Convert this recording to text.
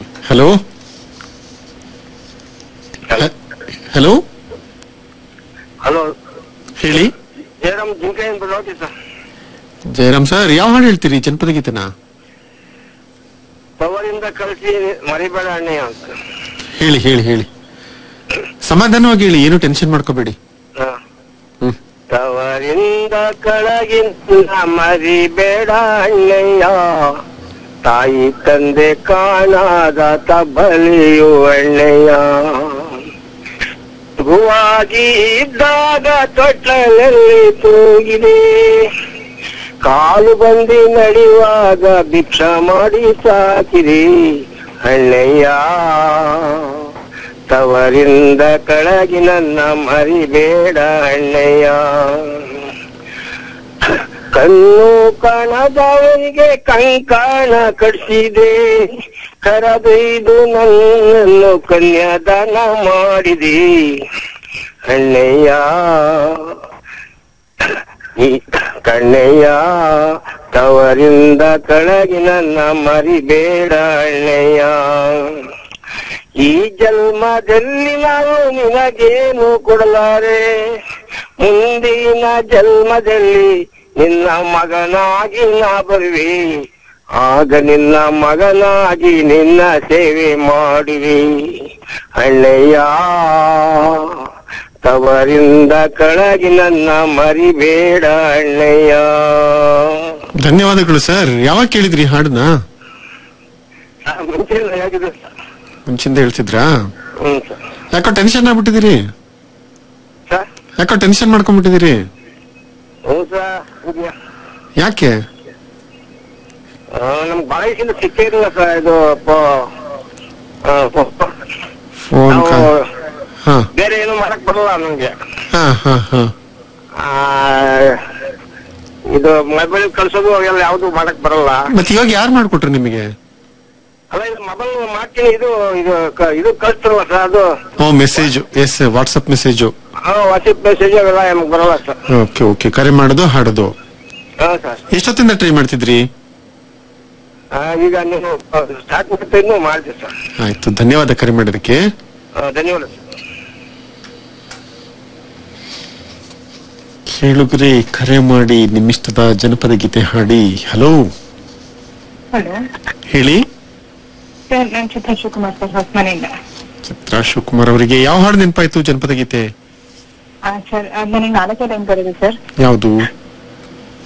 Hello hello hello ಹೇಳಿ ಜಯರಾಮ್ ಜಿಂಕೆಯಿಂದ ಬರೋತಿ ಸರ್ ಜಯರಾಮ್ ಸರ್ ಯಾವ ಹಾಡು ಹೇಳ್ತೀರಿ ಜನಪದ ಗೀತೆನ ಪವರಿಂದ ಕಳಿಸಿ ಮರಿಬೇಡ ಅಣ್ಣಯ್ಯ ಅಂತ ಹೇಳಿ ಹೇಳಿ ಹೇಳಿ ಸಮಾಧಾನವಾಗಿ ಹೇಳಿ ಏನು ಟೆನ್ಷನ್ ಮಾಡ್ಕೋಬೇಡಿ ಹಾ. ಹ್ಮ್ ತವರಿಂದ ಕಳಗಿನ ಮರಿಬೇಡ ಅಣ್ಣಯ್ಯ ತಾಯಿ ತಂದೆ ಕಾಣಾದ ತಬಲಿಯು ಅಣ್ಣಯ್ಯ ಗುವಾಗಿ ಇದ್ದಾಗ ತೊಟ್ಟಲಲ್ಲಿ ತೂಗಿದೆ ಕಾಲು ಬಂದಿ ನಡೆಯುವಾಗ ಭಿಕ್ಷ ಮಾಡಿ ಸಾಕಿರಿ ಅಣ್ಣಯ್ಯ ತವರಿಂದ ಕೆಳಗಿ ನನ್ನ ಮರಿಬೇಡ ಅಣ್ಣಯ್ಯ ಕಣ್ಣು ಕಾಣದವರಿಗೆ ಕಂಕಣ ಕಡಿಸಿದೆ ಕರದೊಯ್ದು ನನ್ನನ್ನು ಕನ್ಯಾದಾನ ಮಾಡಿದೆ ಅಣ್ಣಯ್ಯ ಈ ಕಣ್ಣಯ್ಯ ತವರಿಂದ ಕೆಳಗಿ ನನ್ನ ಮರಿಬೇಡ ಅಣ್ಣಯ್ಯ ಈ ಜನ್ಮದಲ್ಲಿ ನಾನು ನಿನಗೇನು ಕೊಡಲಾರೆ ಮುಂದಿನ ಜನ್ಮದಲ್ಲಿ ನಿನ್ನ ಮಗನಾಗಿ ನಾ ಬರುವೆ ಆಗ ನಿನ್ನ ಮಗನಾಗಿ ನಿನ್ನ ಸೇವೆ ಮಾಡುವೆ ಅಣ್ಣಯ್ಯ ತವರಿಂದ ಕೆಳಗಿ ನನ್ನ ಮರಿಬೇಡ ಅಣ್ಣಯ್ಯ ಧನ್ಯವಾದಗಳು ಸರ್ ಯಾವಾಗ ಕೇಳಿದ್ರಿ ಹಾಡನ್ನ ಆ, ಮುಂಚೆ ಹೇಗಿದೆ ಸರ್ ಮುಂಚಿಂದ ಹೇಳ್ತಿದ್ರಾ ಹ್ಮ್ ಸರ್ ಯಾಕೋ ಟೆನ್ಷನ್ ಆಗ್ಬಿಟ್ಟಿದ್ದೀರಿ ಸರ್ ಯಾಕೋ ಟೆನ್ಷನ್ ಮಾಡ್ಕೊಂಡ್ಬಿಟ್ಟಿದ್ದೀರಿ ಹ್ಞೂ ಸರ್ ಇದೆಯಾ ಯಾಕೆ ಆ, ನಮ್ಗ್ ಬಹಳ ದಿವಸದಿಂದ ಸಿಕ್ಕೇ ಇರಲಿಲ್ಲ ಸರ್ ಇದು ಪ- ಆ, ಪ- ಪ- ಫೋನ್ ನಾವು ಹಾ ಬೇರೆ ಏನು ಮಾಡಕ್ ಬರಲ್ಲ ನಮ್ಗೆ ಹಾ ಹಾ ಹಾ ಆ, ಇದು ಮೊಬೈಲ್ ಕಳ್ಸೋದು ಅವೆಲ್ಲ ಯಾವ್ದು ಮಾಡಕ್ ಬರಲ್ಲ ಮತ್ತೆ ಇವಾಗ ಯಾರು ಮಾಡ್ಕೊಟ್ರು ನಿಮಗೆ ಅಲ್ಲ ಇದು ಮೊಬೈಲ್ ಮಾಡ್ತೀನಿ ಇದು ಇದು ಕ- ಇದು ಕಳ್ಸ್ತಾರಲ್ಲ ಸರ್ ಅದು ಓ message yes WhatsApp message WhatsApp message ಅವೆಲ್ಲ ನಮ್ಗೆ ಬರಲ್ಲ ಸರ್ ಓಕೆ ಓಕೆ ಕರೆ ಮಾಡೋದು ಹಾಡೋದು ಹಾ ಸರ್ ಎಷ್ಟೊತ್ತಿಂದ ಟ್ರೈ ಮಾಡ್ತಿದ್ರಿ ಆ, ಈಗ ನೀವು ಸ್ಟಾರ್ಟ್ ಮಾಡ್ತಾ ಇನ್ನು ಮಾಡಿದೆ ಸರ್ ಆಯ್ತು ಧನ್ಯವಾದ ಕರೆ ಮಾಡೋದಕ್ಕೆ ಆ, ಧನ್ಯವಾದ ಸರ್ ಕೇಳುಗರೆ ಕರೆ ಮಾಡಿ ನಿಮ್ಮಿಷ್ಟದ ಜನಪದ ಗೀತೆ ಹಾಡಿ ಹಲೋ ಹಲೋ ಹೇಳಿ ಸರ್ ನಾನು ಚಿತ್ರ ಶಿವಕುಮಾರ್ ಸರ್ ಹೊಸಮನೆಯಿಂದ ಚಿತ್ರಾ ಶಿವಕುಮಾರ್ ಅವರಿಗೆ ಯಾವ ಹಾಡು ನೆನಪಾಯ್ತು ಜನಪದ ಗೀತೆ ಸರ್ ನನಗೆ ನಾಲ್ಕೇ ಟೈಮ್ ಬರೋದು ಸರ್ ಯಾವುದು